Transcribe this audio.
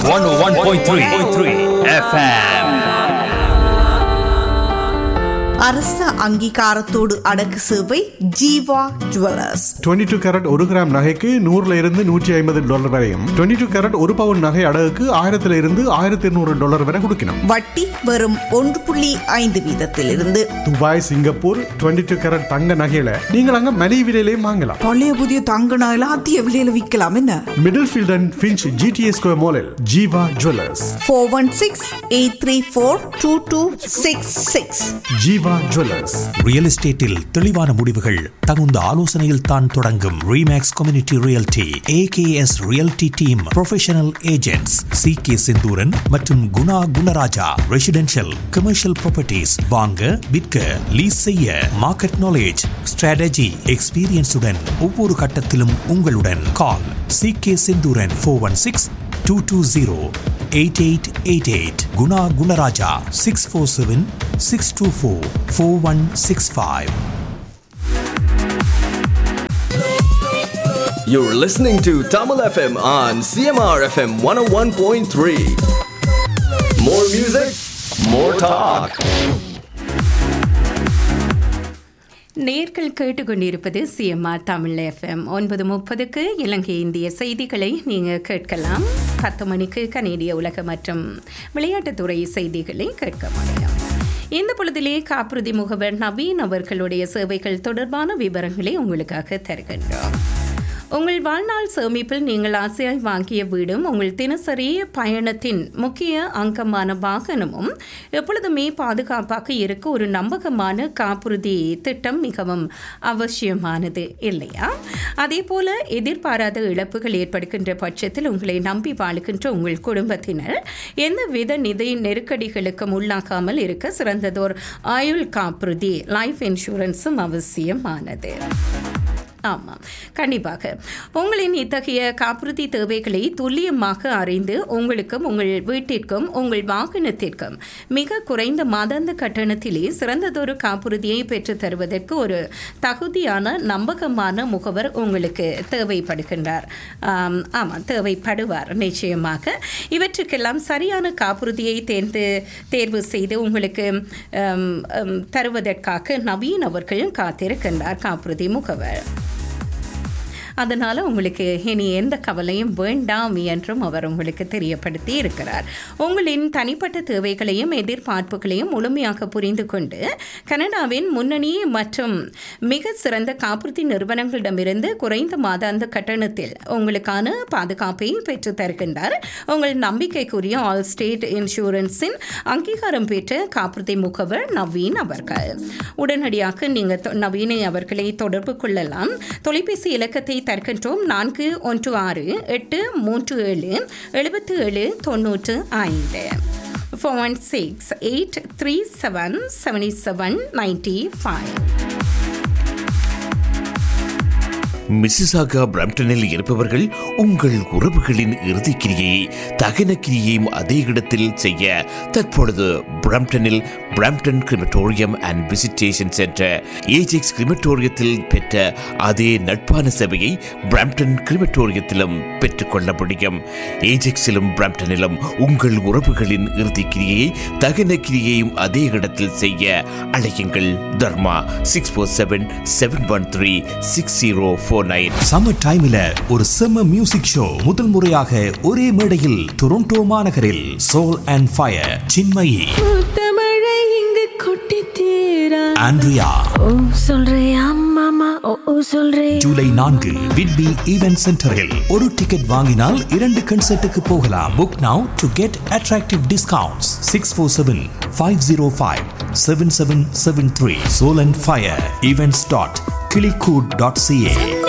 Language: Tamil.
101.3 FM. அரச அங்கீகாரத்தோடு அடக்கு சேவை ஜீவா ஜுவல்லர்ஸ் 22 டூ கேரட் ஒரு கிராம் நகைக்கு நூறுல இருந்து நூற்றி ஐம்பது டாலர் வரையும் 22 டூ கேரட் ஒரு பவுன் நகை அடகுக்கு ஆயிரத்துல இருந்து ஆயிரத்தி இருநூறு டாலர் வரை கொடுக்கணும் வட்டி வெறும் ஒன்று புள்ளி ஐந்து வீதத்திலிருந்து துபாய் சிங்கப்பூர் 22 டூ கேரட் தங்க நகையில நீங்கள் அங்க மலிவு விலையிலையும் வாங்கலாம் பழைய புதிய தங்க நகையில அதிக விலையில விற்கலாம் என்ன Middlefield and Finch GTA square மாலில் Jeeva jewellers four one six eight three four two two six six Jeeva jewellers real எஸ்டேட்டில் தெளிவான முடிவுகள் தகுந்த ஆலோசனையில் தான் தொடங்கும் REMAX community realty AKS realty team professional agents C K Senthooran மற்றும் Guna Gunarajah residential commercial properties வாங்க விற்க லீஸ் செய்ய மார்க்கெட் நாலேஜ் ஸ்ட்ராட்டஜி எக்ஸ்பீரியன்ஸுடன் ஒவ்வொரு கட்டத்திலும் உங்களுடன் call C K Senthooran four one six two two zero eight eight eight eight Guna Gunarajah six four seven six two four four one six five You're listening to Tamil FM on CMR FM 101.3. More music, more talk. நேர்கள் கேட்டுக்கொண்டிருப்பது சிஎம்ஆர் தமிழ் எஃப்எம் ஒன்பது முப்பதுக்கு இலங்கை இந்திய செய்திகளை நீங்கள் கேட்கலாம் பத்து மணிக்கு கனேடிய உலக மற்றும் விளையாட்டுத்துறை செய்திகளை கேட்க முடியும் இந்த பொழுதிலே காப்புறுதி முகவர் நவீன் அவர்களுடைய சேவைகள் தொடர்பான விவரங்களை உங்களுக்காக தருகின்றோம் உங்கள் வாழ்நாள் சேமிப்பில் நீங்கள் ஆசையாய் வாங்கிய வீடும் உங்கள் தினசரி பயணத்தின் முக்கிய அங்கமான வாகனமும் எப்பொழுதுமே பாதுகாப்பாக இருக்க ஒரு நம்பகமான காப்புறுதி திட்டம் மிகவும் அவசியமானது இல்லையா அதே போல எதிர்பாராத இழப்புகள் ஏற்படுகின்ற பட்சத்தில் உங்களை நம்பி வாழுகின்ற உங்கள் குடும்பத்தினர் எந்தவித நிதி நெருக்கடிகளுக்கும் உள்ளாகாமல் இருக்க சிறந்ததோர் ஆயுள் காப்புறுதி லைஃப் இன்சூரன்ஸும் அவசியமானது ஆமாம் கண்டிப்பாக உங்களின் இத்தகைய காப்புறுதி தேவைகளை துல்லியமாக அறிந்து உங்களுக்கும் உங்கள் வீட்டிற்கும் உங்கள் வாகனத்திற்கும் மிக குறைந்த மாதாந்த கட்டணத்திலே சிறந்ததொரு காப்புறுதியை பெற்றுத் தருவதற்கு ஒரு தகுதியான நம்பகமான முகவர் உங்களுக்கு தேவைப்படுகின்றார் ஆம், ஆமாம் தேவைப்படுவார் நிச்சயமாக இவற்றுக்கெல்லாம் சரியான காப்புறுதியை தேர்ந்து தேர்வு செய்து உங்களுக்கு ஆம், ஆம், தருவதற்காக நவீன் அவர்கள் காத்திருக்கின்றார் காப்புறுதி முகவர் அதனால் உங்களுக்கு இனி எந்த கவலையும் வேண்டாம் என்றும் அவர் உங்களுக்கு தெரியப்படுத்தி இருக்கிறார் உங்களின் தனிப்பட்ட தேவைகளையும் எதிர்பார்ப்புகளையும் முழுமையாக புரிந்து கொண்டு கனடாவின் முன்னணி மற்றும் மிக சிறந்த காப்புறுதி நிறுவனங்களிடமிருந்து குறைந்த மாதாந்த கட்டணத்தில் உங்களுக்கான பாதுகாப்பை பெற்றுத் தருகின்றார் உங்கள் நம்பிக்கைக்குரிய ஆல் ஸ்டேட் இன்சூரன்ஸின் அங்கீகாரம் பெற்ற காப்புறுதி முகவர் நவீன் அவர்கள் உடனடியாக நீங்கள் நவீனை அவர்களை தொடர்பு கொள்ளலாம் தொலைபேசி இலக்கத்தை தருகின்றோம் நான்கு ஒன்று ஆறு எட்டு மூன்று ஏழு எழுபத்து ஏழு தொண்ணூற்று ஐந்து four one six eight three seven seventy seven ninety five Mississauga பிரம்டனில் இருப்பவர்கள் உங்கள் உறவுகளின் இறுதிக் கிரியை தகன கிரியையும் அதே இடத்தில் செய்ய தற்பொழுது பிரம்டனில் Brampton crematorium and visitation centre Ajax கிரிமட்டோரியத்தில் பெற்ற அதே நட்பான சேவையை பிரம்டன் கிரிமட்டோரியத்திலும் பெற்றுக்கொள்ள முடியும் ஏஜெக்ஸிலும் பிரம்டனிலும் உங்கள் உறவுகளின் இறுதிக் கிரியையை தகன கிரியையும் அதே இடத்தில் செய்ய அழையுங்கள் Dharma six four seven seven one three six zero four nine summer டைம்ல ஒரு செம்ம மியூசிக் ஷோ முதல் முறையாக ஒரே மேடையில் டொரண்டோ மாநகரில் சோல் அண்ட் ஃபயர் சின்மயி தமிழை இங்கு கொட்டி தீரா ஆண்ட்ரியா ஓ சொல்றியா மாமா ஓ ஓ சொல்றே ஜூலை நான்கு விட்பி ஈவென்ட் சென்டரில் ஒரு டிக்கெட் வாங்கினால் இரண்டு கன்சர்ட்டுக்கு போகலாம் book now to get attractive discounts six four seven five zero five seven seven seven three soul and fire events dot Kilikoot dot CA